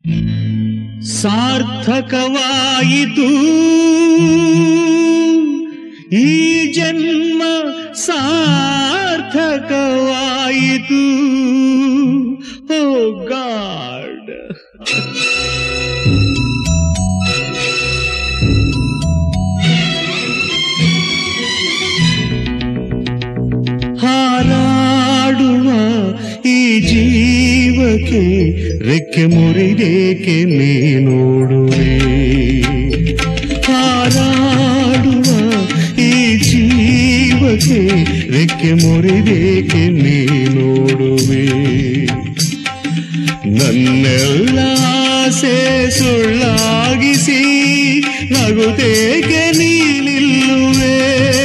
ಸಾರ್ಥಕವಾಯಿತು ಈ ಜನ್ಮ ಸಾರ್ಥಕವಾಯಿತು ಓ ಗಾಡ್ ಹಾರಾಡುವ ಈ ಜೀವಕ್ಕೆ ರೆಕ್ಕೆ ಮುರಿದೇಕೆ ನೀ ನೋಡುವೆ ಹಾರಾಡುವ ಈ ಜೀವಕ್ಕೆ ರೆಕ್ಕೆ ಮುರಿದೇಕೆ ನೀ ನೋಡುವೆ ನನ್ನೆಲ್ಲ ಆಸೆ ಸುಳ್ಳಾಗಿಸಿ ನಗುತ್ತೇಕೆ ನೀ ನಿಲ್ಲುವೆ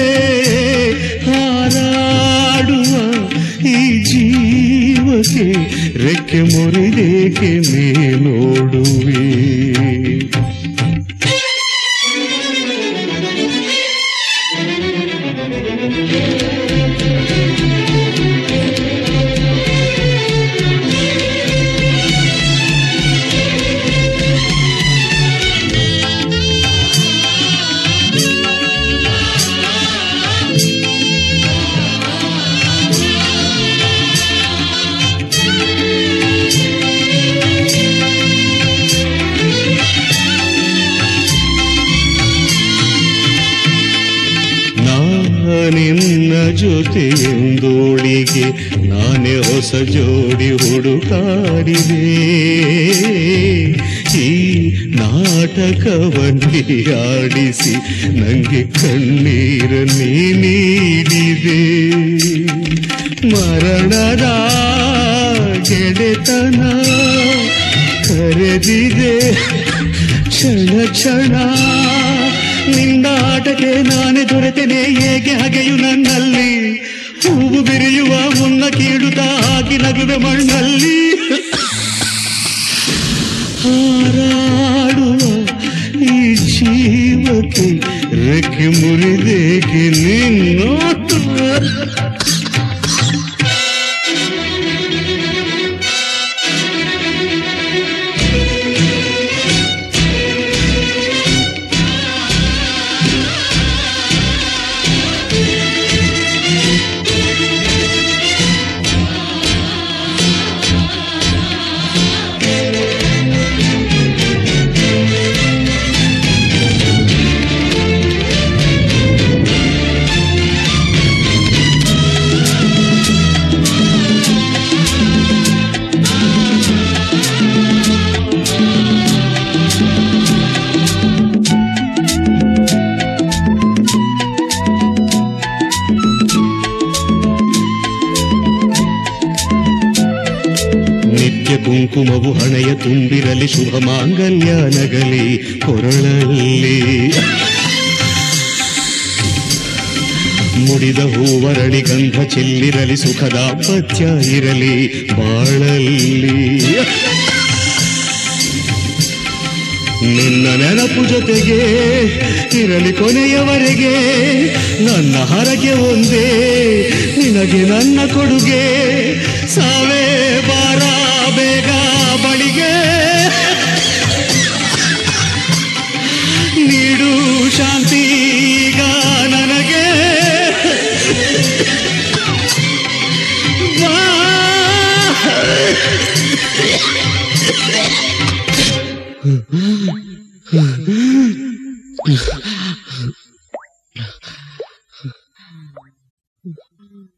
ಹಾರಾಡುವ ಈ ಜೀವಕ್ಕೆ ರೆಕ್ಕೆ ಮುರಿದೇಕೆ ನೀ ನೋಡುವೆ ನಿನ್ನ ಜೊತೆ ಎಂದೋಳಿಗೆ ನಾನೇ ಹೊಸ ಜೋಡಿ ಹುಡುಕಾಡಿದೆ ಈ ನಾಟಕವನ್ನೇ ಆಡಿಸಿ ನಂಗೆ ಕಣ್ಣೀರ ನೀ ನೀಡಿದೆ ಮರಣದ ಗೆಳೆತನ ಕರೆದಿದೆ ಕ್ಷಣ ಕ್ಷಣ ನಿಂದಾಟಕ್ಕೆ ನಾನೇ ದೊರೆತೇನೆ ಹೇಗೆ ಹಗೆಯು ನನ್ನಲ್ಲಿ ಹೂವು ಬಿರಿಯುವ ಮುನ್ನ ಕೀಡುತ್ತಾ ಹಾಕಿ ನಗುವೆ ಮಣ್ಣಲ್ಲಿ ಹಾರಾಡುವ ಈ ಜೀವಕ್ಕೆ ರೆಕ್ಕೆ ಮುರಿದೇಕೆ ನಿನ್ನೋಟ ನಿತ್ಯ ಕುಂಕುಮವು ಹಣೆಯ ತುಂಬಿರಲಿ ಶುಭ ಮಾಂಗಲ್ಯ ನಗಲಿ ಕೊರಳಲ್ಲಿ ಮುಡಿದ ಹೂವರಳಿ ಗಂಧ ಚೆಲ್ಲಿರಲಿ ಸುಖದ ಪಥ್ಯ ಇರಲಿ ಬಾಳಲ್ಲಿ ನಿನ್ನ ನೆನಪು ಜೊತೆಗೆ ಇರಲಿ ಕೊನೆಯವರೆಗೆ ನನ್ನ ಹರಕೆ ಒಂದೇ ನಿನಗೆ ನನ್ನ ಕೊಡುಗೆ ಸಾವೇ ಬಾರ ಬೇಗ ಬಳಿಗೆ ನೀಡು ಶಾಂತಿ ಈಗ ನನಗೆ ಬಾ